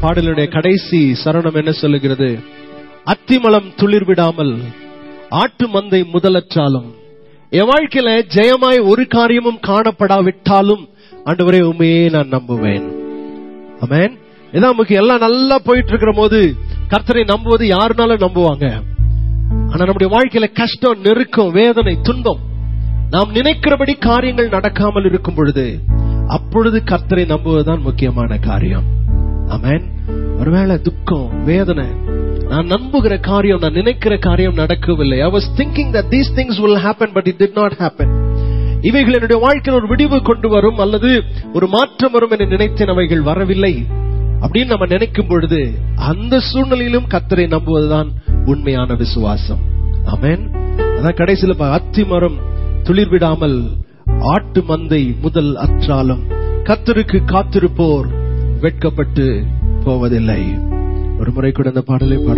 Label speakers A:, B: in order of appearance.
A: பாடலுடைய கடைசி சரணம் என்ன சொல்லுகிறது அத்திமலம் துளிர் விடாமல் ஆட்டு மந்தை முதலற்றாலும் என் வாழ்க்கையில ஜெயமாய் ஒரு காரியமும் காணப்படாவிட்டாலும் ஆண்டவரே உண்மையே நான் நம்புவேன் அமேன் இதான் நமக்கு எல்லாம் நல்லா போயிட்டு இருக்கிற போது கர்த்தரை நம்புவது யாருனாலும் நம்புவாங்க ஆனா நம்முடைய வாழ்க்கையில கஷ்டம் நெருக்கம் வேதனை துன்பம் நாம் நினைக்கிறபடி காரியங்கள் நடக்காமல் இருக்கும் பொழுது அப்பொழுது கர்த்தரை நம்புவதுதான் முக்கியமான காரியம் அமேன் ஒருவேளை துக்கம் வேதனை நான் நம்புகிற காரியம் நான் நினைக்கிற காரியம் நடக்கவில்லை I was thinking that these things will happen but it did not happen இவைகள் என்னுடைய வாழ்க்கையில் ஒரு விடிவு கொண்டு வரும் அல்லது ஒரு மாற்றம் வரும் என்று நினைத்தேன் அவைகள் வரவில்லை அப்படின்னு நம்ம நினைக்கும் பொழுது அந்த சூழ்நிலையிலும் கத்தரை நம்புவதுதான் உண்மையான விசுவாசம் ஆமென் அதான் கடைசியில பா- அத்தி மரம் துளிர் விடாமல் ஆட்டு மந்தை முதல் அற்றாலும் கத்தருக்கு காத்திருப்போர் வெட்கப்பட்டு போவதில்லை ஒரு முறை கூட அந்த பாடலை பாட